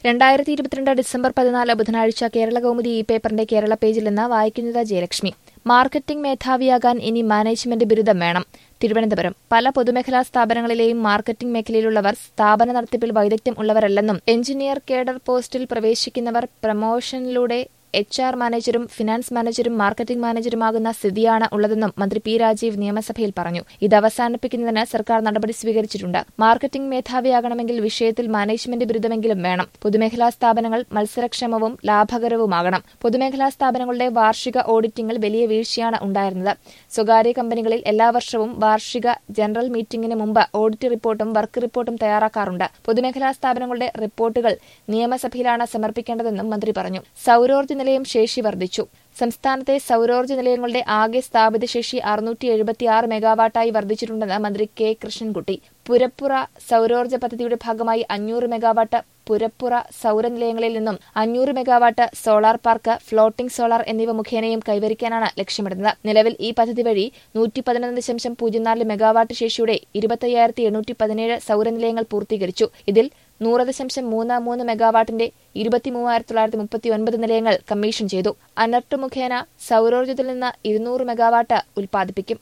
രണ്ടായിരത്തി ഇരുപത്തിരണ്ട് ഡിസംബർ പതിനാല് ബുധനാഴ്ച കേരള കൗമുദി ഈ പേപ്പറിന്റെ കേരള പേജിൽ നിന്ന് വായിക്കുന്നത് ജയലക്ഷ്മി മാർക്കറ്റിംഗ് മേധാവിയാകാൻ ഇനി മാനേജ്മെന്റ് ബിരുദം വേണം തിരുവനന്തപുരം പല പൊതുമേഖലാ സ്ഥാപനങ്ങളിലെയും മാർക്കറ്റിംഗ് മേഖലയിലുള്ളവർ സ്ഥാപന നടത്തിപ്പിൽ വൈദഗ്ധ്യം ഉള്ളവരല്ലെന്നും എഞ്ചിനീയർ കേഡർ പോസ്റ്റിൽ പ്രവേശിക്കുന്നവർ പ്രമോഷനിലൂടെ എച്ച് ആർ മാനേജരും ഫിനാൻസ് മാനേജരും മാർക്കറ്റിംഗ് മാനേജരുമാകുന്ന സ്ഥിതിയാണ് ഉള്ളതെന്നും മന്ത്രി പി രാജീവ് നിയമസഭയിൽ പറഞ്ഞു ഇത് അവസാനിപ്പിക്കുന്നതിന് സർക്കാർ നടപടി സ്വീകരിച്ചിട്ടുണ്ട് മാർക്കറ്റിംഗ് മേധാവിയാകണമെങ്കിൽ വിഷയത്തിൽ മാനേജ്മെന്റ് ബിരുദമെങ്കിലും വേണം പൊതുമേഖലാ സ്ഥാപനങ്ങൾ മത്സരക്ഷമവും ലാഭകരവുമാകണം പൊതുമേഖലാ സ്ഥാപനങ്ങളുടെ വാർഷിക ഓഡിറ്റിംഗിൽ വലിയ വീഴ്ചയാണ് ഉണ്ടായിരുന്നത് സ്വകാര്യ കമ്പനികളിൽ എല്ലാ വർഷവും വാർഷിക ജനറൽ മീറ്റിംഗിന് മുമ്പ് ഓഡിറ്റ് റിപ്പോർട്ടും വർക്ക് റിപ്പോർട്ടും തയ്യാറാക്കാറുണ്ട് പൊതുമേഖലാ സ്ഥാപനങ്ങളുടെ റിപ്പോർട്ടുകൾ നിയമസഭയിലാണ് സമർപ്പിക്കേണ്ടതെന്നും മന്ത്രി പറഞ്ഞു സൌരോർജ്ജ നിലയം ശേഷി വർദ്ധിച്ചു സംസ്ഥാനത്തെ സൌരോർജ്ജ നിലയങ്ങളുടെ ആകെ സ്ഥാപിത ശേഷി അറുന്നൂറ്റി എഴുപത്തിയാറ് മെഗാവാട്ടായി വർദ്ധിച്ചിട്ടുണ്ടെന്ന് മന്ത്രി കെ കൃഷ്ണൻകുട്ടി പുരപ്പുറ സൌരോർജ്ജ പദ്ധതിയുടെ ഭാഗമായി അഞ്ഞൂറ് മെഗാവാട്ട് പുരപ്പുറ സൌരനിലയങ്ങളിൽ നിന്നും അഞ്ഞൂറ് megawatt solar park floating solar എന്നിവ മുഖേനയും കൈവരിക്കാനാണ് ലക്ഷ്യമിടുന്നത് നിലവിൽ ഈ പദ്ധതി വഴി നൂറ്റി പതിനൊന്ന് ദശാംശം പൂജ്യം നാല് മെഗാവാട്ട് ശേഷിയുടെ ഇരുപത്തയ്യായിരത്തി എണ്ണൂറ്റി പതിനേഴ് സൌരനിലയങ്ങൾ പൂർത്തീകരിച്ചു ഇതിൽ നൂറ് ദശാംശം മൂന്ന് മൂന്ന് മെഗാവാട്ടിന്റെ ഇരുപത്തി മൂവായിരത്തി തൊള്ളായിരത്തി മുപ്പത്തി ഒൻപത് നിലയങ്ങൾ കമ്മീഷൻ ചെയ്തു അനർട്ട് മുഖേന സൌരോർജ്ജത്തിൽ നിന്ന് ഇരുന്നൂറ് മെഗാവാട്ട് ഉൽപ്പാദിപ്പിക്കും